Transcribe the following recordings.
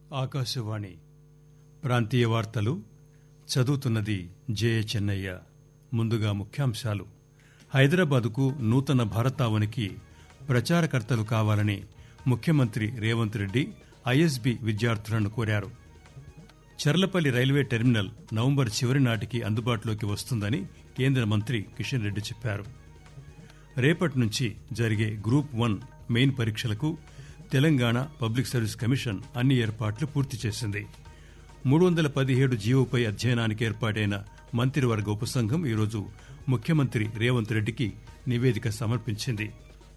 ఆకాశవాణి ప్రాంతీయ వార్తలు చదువుతున్నది జే చెన్నయ్య ముందుగా ముఖ్యాంశాలు హైదరాబాదుకు నూతన భారతావనికి ప్రచారకర్తలు కావాలని ముఖ్యమంత్రి రేవంత్ రెడ్డి ఐఎస్బీ విద్యార్థులను కోరారు చర్లపల్లి రైల్వే టెర్మినల్ నవంబర్ చివరి నాటికి అందుబాటులోకి వస్తుందని కేంద్ర మంత్రి కిషన్ రెడ్డి చెప్పారు రేపటి నుంచి జరిగే గ్రూప్ వన్ మెయిన్ పరీక్షలకు తెలంగాణ పబ్లిక్ సర్వీస్ కమిషన్ అన్ని ఏర్పాట్లు పూర్తి చేసింది మూడు వందల పదిహేడు జీవోపై అధ్యయనానికి ఏర్పాటైన మంత్రివర్గ ఉపసంఘం ఈరోజు ముఖ్యమంత్రి రేవంత్ రెడ్డికి నివేదిక సమర్పించింది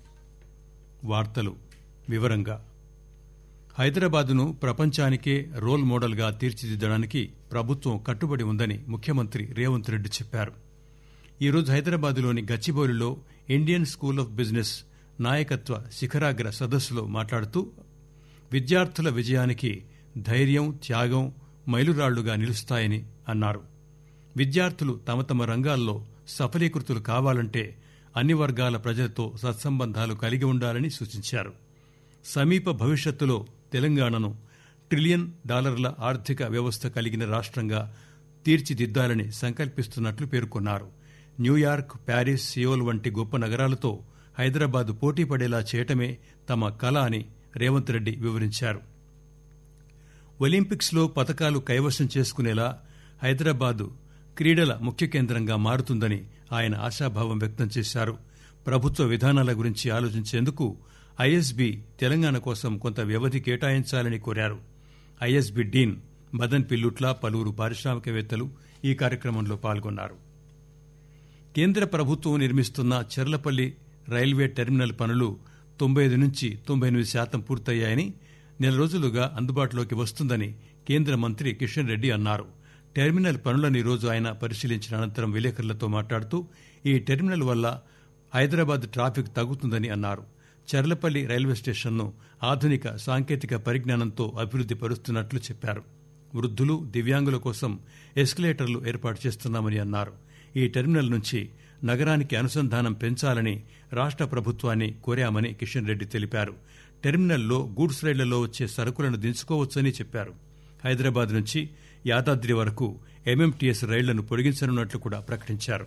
వార్తలు వివరంగా హైదరాబాదును ప్రపంచానికే రోల్ మోడల్ గా తీర్చిదిద్దడానికి ప్రభుత్వం కట్టుబడి ఉందని ముఖ్యమంత్రి రేవంత్ రెడ్డి చెప్పారు ఈరోజు హైదరాబాదులోని గచ్చిబౌలిలో ఇండియన్ స్కూల్ ఆఫ్ బిజినెస్ నాయకత్వ శిఖరాగ్ర సదస్సులో మాట్లాడుతూ విద్యార్థుల విజయానికి ధైర్యం త్యాగం మైలురాళ్లుగా నిలుస్తాయని అన్నారు విద్యార్థులు తమ తమ రంగాల్లో సఫలీకృతులు కావాలంటే అన్ని వర్గాల ప్రజలతో సత్సంబంధాలు కలిగి ఉండాలని సూచించారు సమీప భవిష్యత్తులో తెలంగాణను ట్రిలియన్ డాలర్ల ఆర్థిక వ్యవస్థ కలిగిన రాష్ట్రంగా తీర్చిదిద్దాలని సంకల్పిస్తున్నట్లు పేర్కొన్నారు న్యూయార్క్ ప్యారిస్ సియోల్ వంటి గొప్ప నగరాలతో హైదరాబాద్ పోటీ పడేలా చేయటమే తమ కల అని రేవంత్ రెడ్డి వివరించారు ఒలింపిక్స్ లో పతకాలు కైవసం చేసుకునేలా హైదరాబాద్ క్రీడల ముఖ్య కేంద్రంగా మారుతుందని ఆయన ఆశాభావం వ్యక్తం చేశారు ప్రభుత్వ విధానాల గురించి ఆలోచించేందుకు ఐఎస్బీ తెలంగాణ కోసం కొంత వ్యవధి కేటాయించాలని కోరారు ఐఎస్బీ డీన్ మదన్ పిల్లుట్ల పలువురు పారిశ్రామికవేత్తలు ఈ కార్యక్రమంలో పాల్గొన్నారు కేంద్ర ప్రభుత్వం నిర్మిస్తున్న చెర్లపల్లి రైల్వే టెర్మినల్ పనులు తొంభై ఐదు నుంచి తొంభై ఎనిమిది శాతం పూర్తయ్యాయని నెల రోజులుగా అందుబాటులోకి వస్తుందని కేంద్ర మంత్రి కిషన్ రెడ్డి అన్నారు టెర్మినల్ పనులను ఈరోజు ఆయన పరిశీలించిన అనంతరం విలేకరులతో మాట్లాడుతూ ఈ టెర్మినల్ వల్ల హైదరాబాద్ ట్రాఫిక్ తగ్గుతుందని అన్నారు చర్లపల్లి రైల్వే స్టేషన్ను ఆధునిక సాంకేతిక పరిజ్ఞానంతో అభివృద్ది పరుస్తున్నట్లు చెప్పారు వృద్ధులు దివ్యాంగుల కోసం ఎస్కలేటర్లు ఏర్పాటు చేస్తున్నామని అన్నారు ఈ టెర్మినల్ నుంచి నగరానికి అనుసంధానం పెంచాలని రాష్ట ప్రభుత్వాన్ని కోరామని కిషన్ రెడ్డి తెలిపారు టెర్మినల్లో గూడ్స్ రైళ్లలో వచ్చే సరుకులను దించుకోవచ్చని చెప్పారు హైదరాబాద్ నుంచి యాదాద్రి వరకు ఎంఎంటీఎస్ రైళ్లను పొడిగించనున్నట్లు కూడా ప్రకటించారు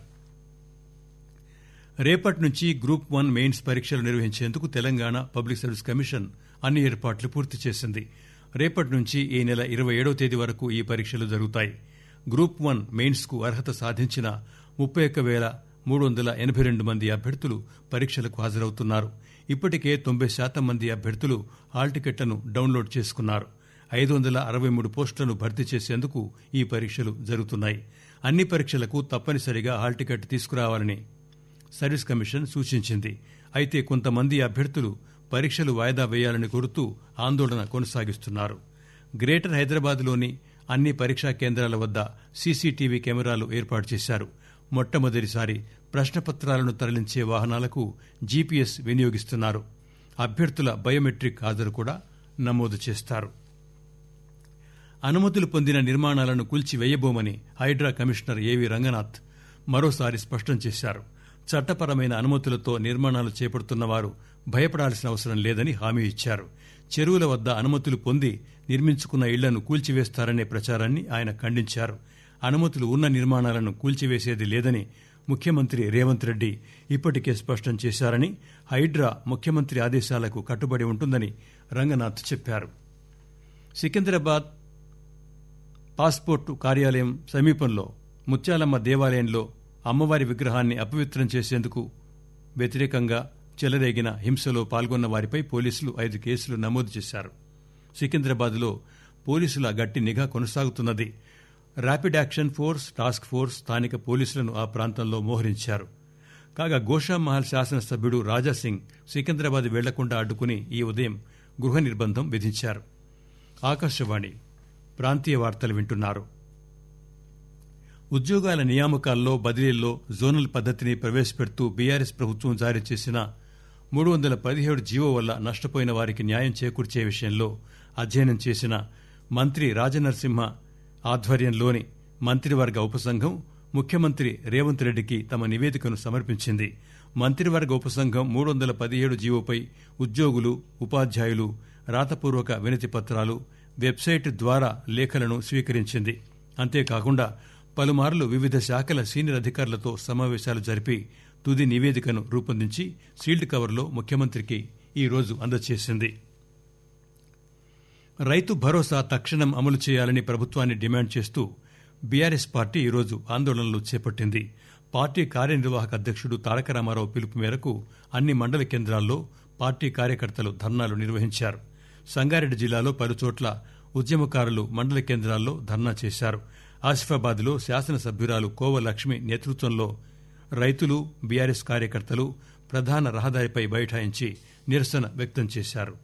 రేపటి నుంచి గ్రూప్ వన్ మెయిన్స్ పరీక్షలు నిర్వహించేందుకు తెలంగాణ పబ్లిక్ సర్వీస్ కమిషన్ అన్ని ఏర్పాట్లు పూర్తి చేసింది రేపటి నుంచి ఈ నెల ఇరవై ఏడవ తేదీ వరకు ఈ పరీక్షలు జరుగుతాయి గ్రూప్ వన్ మెయిన్స్ కు అర్హత సాధించిన ముప్పై ఒక్క వేల మూడు వందల ఎనభై రెండు మంది అభ్యర్థులు పరీక్షలకు హాజరవుతున్నారు ఇప్పటికే తొంభై శాతం మంది అభ్యర్థులు హాల్ టికెట్లను డౌన్లోడ్ చేసుకున్నారు ఐదు వందల అరవై మూడు పోస్టులను భర్తీ చేసేందుకు ఈ పరీక్షలు జరుగుతున్నాయి అన్ని పరీక్షలకు తప్పనిసరిగా హాల్ టికెట్ తీసుకురావాలని సర్వీస్ కమిషన్ సూచించింది అయితే కొంతమంది అభ్యర్థులు పరీక్షలు వాయిదా వేయాలని కోరుతూ ఆందోళన కొనసాగిస్తున్నారు గ్రేటర్ హైదరాబాద్లోని అన్ని పరీక్షా కేంద్రాల వద్ద సీసీటీవీ కెమెరాలు ఏర్పాటు చేశారు మొట్టమొదటిసారి ప్రశ్నపత్రాలను తరలించే వాహనాలకు జీపీఎస్ వినియోగిస్తున్నారు అభ్యర్థుల బయోమెట్రిక్ హాజరు కూడా నమోదు చేస్తారు అనుమతులు పొందిన నిర్మాణాలను కూల్చివేయబోమని హైడ్రా కమిషనర్ ఏవి రంగనాథ్ మరోసారి స్పష్టం చేశారు చట్టపరమైన అనుమతులతో నిర్మాణాలు చేపడుతున్న వారు భయపడాల్సిన అవసరం లేదని హామీ ఇచ్చారు చెరువుల వద్ద అనుమతులు పొంది నిర్మించుకున్న ఇళ్లను కూల్చివేస్తారనే ప్రచారాన్ని ఆయన ఖండించారు అనుమతులు ఉన్న నిర్మాణాలను కూల్చివేసేది లేదని ముఖ్యమంత్రి రేవంత్ రెడ్డి ఇప్పటికే స్పష్టం చేశారని హైడ్రా ముఖ్యమంత్రి ఆదేశాలకు కట్టుబడి ఉంటుందని రంగనాథ్ చెప్పారు సికింద్రాబాద్ పాస్పోర్టు కార్యాలయం సమీపంలో ముత్యాలమ్మ దేవాలయంలో అమ్మవారి విగ్రహాన్ని అపవిత్రం చేసేందుకు వ్యతిరేకంగా చెలరేగిన హింసలో పాల్గొన్న వారిపై పోలీసులు ఐదు కేసులు నమోదు చేశారు సికింద్రాబాద్లో పోలీసుల గట్టి నిఘా కొనసాగుతున్నది rapid action force task force స్థానిక పోలీసులను ఆ ప్రాంతంలో మోహరించారు కాగా గోషామహల్ శాసనసభ్యుడు రాజాసింగ్ సికింద్రాబాద్ వెళ్లకుండా అడ్డుకుని ఈ ఉదయం గృహ నిర్బంధం విధించారు ఆకాశవాణి ప్రాంతీయ వార్తలు వింటున్నారు ఉద్యోగాల నియామకాల్లో బదిలీల్లో జోనల్ పద్దతిని ప్రవేశపెడుతూ బీఆర్ఎస్ ప్రభుత్వం జారీ చేసిన మూడు వందల పదిహేడు జీవో వల్ల నష్టపోయిన వారికి న్యాయం చేకూర్చే విషయంలో అధ్యయనం చేసిన మంత్రి రాజనరసింహ ఆధ్వర్యంలోని మంత్రివర్గ ఉపసంఘం ముఖ్యమంత్రి రేవంత్ రెడ్డికి తమ నివేదికను సమర్పించింది మంత్రివర్గ ఉపసంఘం మూడు వందల పదిహేడు జీవోపై ఉద్యోగులు ఉపాధ్యాయులు రాతపూర్వక వినతి పత్రాలు వెబ్సైట్ ద్వారా లేఖలను స్వీకరించింది అంతేకాకుండా పలుమార్లు వివిధ శాఖల సీనియర్ అధికారులతో సమావేశాలు జరిపి తుది నివేదికను రూపొందించి సీల్డ్ కవర్లో ముఖ్యమంత్రికి ఈరోజు అందజేసింది రైతు భరోసా తక్షణం అమలు చేయాలని ప్రభుత్వాన్ని డిమాండ్ చేస్తూ బీఆర్ఎస్ పార్టీ ఈరోజు ఆందోళనలు చేపట్టింది పార్టీ కార్యనిర్వాహక అధ్యక్షుడు తారక రామారావు పిలుపు మేరకు అన్ని మండల కేంద్రాల్లో పార్టీ కార్యకర్తలు ధర్నాలు నిర్వహించారు సంగారెడ్డి జిల్లాలో పలుచోట్ల ఉద్యమకారులు మండల కేంద్రాల్లో ధర్నా చేశారు ఆసిఫాబాద్ లో శాసనసభ్యురాలు కోవ లక్ష్మి నేతృత్వంలో రైతులు బీఆర్ఎస్ కార్యకర్తలు ప్రధాన రహదారిపై బైఠాయించి నిరసన వ్యక్తం చేశారు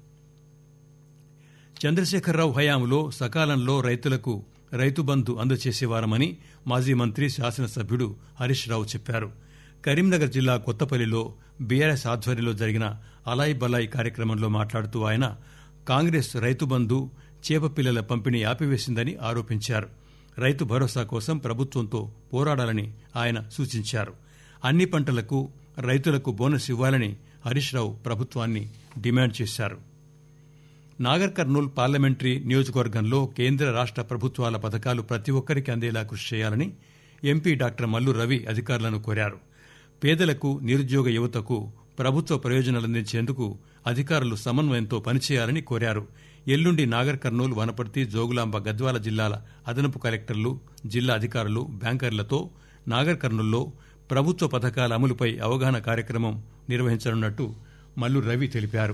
చంద్రశేఖరరావు హయాంలో సకాలంలో రైతులకు రైతు బంధు అందజేసేవారమని మాజీ మంత్రి శాసనసభ్యుడు హరీష్ రావు చెప్పారు కరీంనగర్ జిల్లా కొత్తపల్లిలో బీఆర్ఎస్ ఆధ్వర్యంలో జరిగిన అలాయ్ బలాయ్ కార్యక్రమంలో మాట్లాడుతూ ఆయన కాంగ్రెస్ రైతు బంధు చేపపిల్లల పంపిణీ ఆపివేసిందని ఆరోపించారు రైతు భరోసా కోసం ప్రభుత్వంతో పోరాడాలని ఆయన సూచించారు అన్ని పంటలకు రైతులకు బోనస్ ఇవ్వాలని హరీష్ రావు ప్రభుత్వాన్ని డిమాండ్ చేశారు నాగర్ కర్నూల్ పార్లమెంటరీ నియోజకవర్గంలో కేంద్ర రాష్ట ప్రభుత్వాల పథకాలు ప్రతి ఒక్కరికి అందేలా కృషి చేయాలని ఎంపీ డాక్టర్ మల్లు రవి అధికారులను కోరారు పేదలకు నిరుద్యోగ యువతకు ప్రభుత్వ ప్రయోజనాలందించేందుకు అధికారులు సమన్వయంతో పనిచేయాలని కోరారు ఎల్లుండి నాగర్ కర్నూల్ వనపర్తి జోగులాంబ గద్వాల జిల్లాల అదనపు కలెక్టర్లు జిల్లా అధికారులు బ్యాంకర్లతో నాగర్ కర్నూల్లో ప్రభుత్వ పథకాల అమలుపై అవగాహన కార్యక్రమం నిర్వహించనున్నట్టు మల్లు రవి తెలిపారు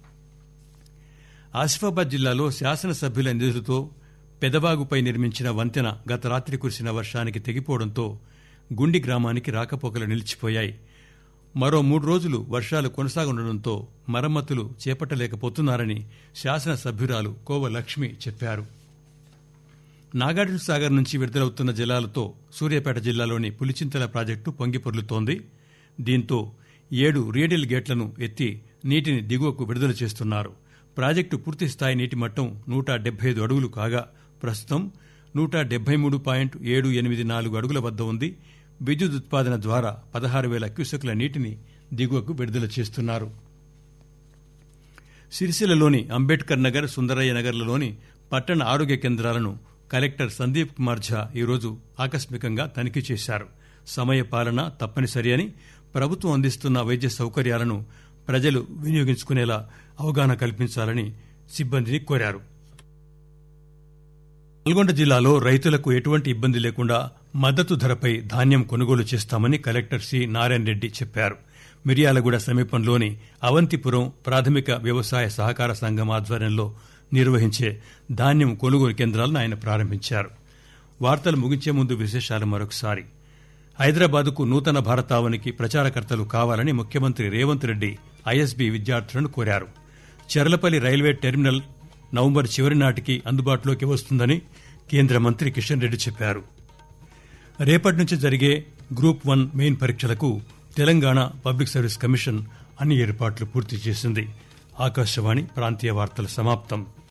ఆసిఫాబాద్ జిల్లాలో శాసనసభ్యుల నిధులతో పెదవాగుపై నిర్మించిన వంతెన గత రాత్రి కురిసిన వర్షానికి తెగిపోవడంతో గుండి గ్రామానికి రాకపోకలు నిలిచిపోయాయి మరో మూడు రోజులు వర్షాలు కొనసాగుండటంతో మరమ్మతులు చేపట్టలేకపోతున్నారని శాసనసభ్యురాలు కోవ లక్ష్మి చెప్పారు నాగార్జున సాగర్ నుంచి విడుదలవుతున్న జలాలతో సూర్యాపేట జిల్లాలోని పులిచింతల ప్రాజెక్టు పొంగిపొర్లుతోంది దీంతో ఏడు రేడియల్ గేట్లను ఎత్తి నీటిని దిగువకు విడుదల చేస్తున్నారు ప్రాజెక్టు పూర్తిస్థాయి నీటి మట్టం నూట డెబ్బై ఐదు అడుగులు కాగా ప్రస్తుతం నూట డెబ్బై మూడు పాయింట్ ఏడు ఎనిమిది నాలుగు అడుగుల వద్ద ఉంది విద్యుత్ ఉత్పాదన ద్వారా పదహారు వేల క్యూసెక్ల నీటిని దిగువకు విడుదల చేస్తున్నారు సిరిసిల్లలోని అంబేద్కర్ నగర్ సుందరయ్య నగర్లలోని పట్టణ ఆరోగ్య కేంద్రాలను కలెక్టర్ సందీప్ కుమార్ ఝా ఈరోజు ఆకస్మికంగా తనిఖీ చేశారు సమయ పాలన తప్పనిసరి అని ప్రభుత్వం అందిస్తున్న వైద్య సౌకర్యాలను ప్రజలు వినియోగించుకునేలా అవగాహన కల్పించాలని సిబ్బందిని కోరారు నల్గొండ జిల్లాలో రైతులకు ఎటువంటి ఇబ్బంది లేకుండా మద్దతు ధరపై ధాన్యం కొనుగోలు చేస్తామని కలెక్టర్ సి నారాయణ రెడ్డి చెప్పారు మిర్యాలగూడ సమీపంలోని అవంతిపురం ప్రాథమిక వ్యవసాయ సహకార సంఘం ఆధ్వర్యంలో నిర్వహించే ధాన్యం కొనుగోలు కేంద్రాలను ఆయన ప్రారంభించారు వార్తలు ముగించే ముందు విశేషాలు మరొకసారి హైదరాబాద్కు నూతన భారతావనికి ప్రచారకర్తలు కావాలని ముఖ్యమంత్రి రేవంత్ రెడ్డి ఐఎస్బీ విద్యార్థులను కోరారు చెర్లపల్లి రైల్వే టెర్మినల్ నవంబర్ చివరి నాటికి అందుబాటులోకి వస్తుందని కేంద్ర మంత్రి కిషన్ రెడ్డి చెప్పారు రేపటి నుంచి జరిగే గ్రూప్ వన్ మెయిన్ పరీక్షలకు తెలంగాణ పబ్లిక్ సర్వీస్ కమిషన్ అన్ని ఏర్పాట్లు పూర్తి చేసింది ఆకాశవాణి ప్రాంతీయ వార్తలు సమాప్తం